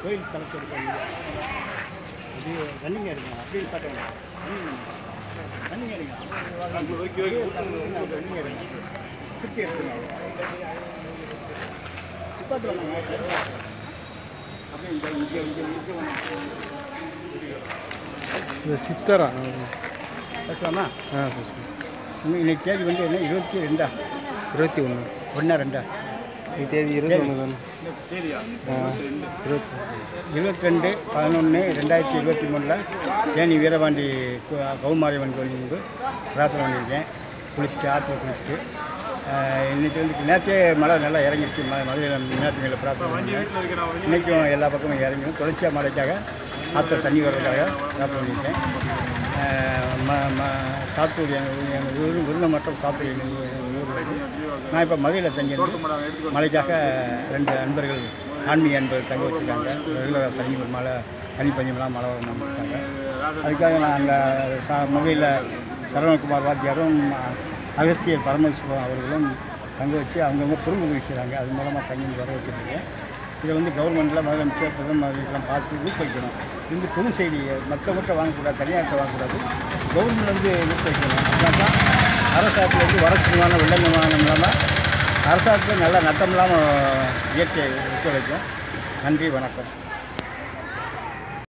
கோயில் ஸ்தலத்தை எடுப்பாங்க அப்படியே ரன்னிங் எடுக்கலாம் அப்படியே காட்ட வேண்டாம் ரன்னிங் எடுங்க ரன்னிங் எடுங்க சுற்றி எடுத்துங்க நிப்பாட்டு வேணாங்க அப்படியே இங்கே இங்கே இங்கே இங்கே வேணாம் இந்த சித்தரா பேசலாமா ஆ பேசுங்க இன்னும் இன்னைக்கு தேதி வந்து என்ன இருபத்தி ரெண்டா இருபத்தி ஒன்று ஒன்றா ரெண்டா இந்த தேதி இருபத்தி ஒன்று தானே ஆ இருபத்தி இருபத்தி ரெண்டு பதினொன்று ரெண்டாயிரத்தி இருபத்தி மூணில் தேனி வீரபாண்டி கு- கௌமாரியம்மன் கோயில் வந்து பிரார்த்தனை பண்ணியிருக்கேன் குளிச்சுட்டு ஆற்றுல குளிச்சுட்டு ஆஹ் இன்னைக்கு வந்து நேற்றே மழை நல்லா இறங்கிடுச்சு ம மதுரையில் நேற்று மேலே பிரார்த்தனை பண்ணியிருக்கேன் இன்றைக்கும் எல்லா பக்கமும் இறங்கிடும் தொடர்ச்சியாக மழைக்காக ஆற்றுல தண்ணி வர்றதுக்காக பிரார்த்தனை பண்ணியிருக்கேன் ஆஹ் ம ம சாத்தூர் எங்கள் எங்கள் ஊர் விருந்த மற்றும் சாத்தூர் எங்கள் ஊர் எங்கள் ஊர் வந்து நான் இப்போ மதுரையில் தங்கியிருந்து மழைக்காக ரெண்டு நண்பர்கள் ஆன்மீக நண்பர்கள் தங்க வச்சுருக்காங்க ரெகுலராக தண்ணி மழை தனி பஞ்சமெல்லாம் மழை வரணும் இருக்காங்க அதுக்காக நான் அங்கே சா மதுரையில் சரவணகுமார் வாத்தியாரும் அகஸ்தியர் பரமேஸ்வரம் அவர்களும் தங்க வச்சு அவங்கவுங்க பொருள் செய்கிறாங்க அது மூலமாக தங்கி வர வச்சுருக்கேன் இதை வந்து கவர்மெண்ட்டில் முதலமைச்சர் பிரதமர் இதெல்லாம் பார்த்து ஊக்குவிக்கணும் இது வந்து பொது செய்தியை மற்ற மட்டும் வாங்கக்கூடாது தனியார்கிட்ட வாங்கக்கூடாது கவர்மெண்ட் வந்து ஊக்குவிக்கணும் அதனால தான் அரசாங்கத்துலேருந்து வறட்சிமான வெள்ளங்கமான இல்லாமல் அரசாங்கத்தில் நல்லா நட்டம் இல்லாமல் இயற்கை ஒத்துழைக்கும் நன்றி வணக்கம்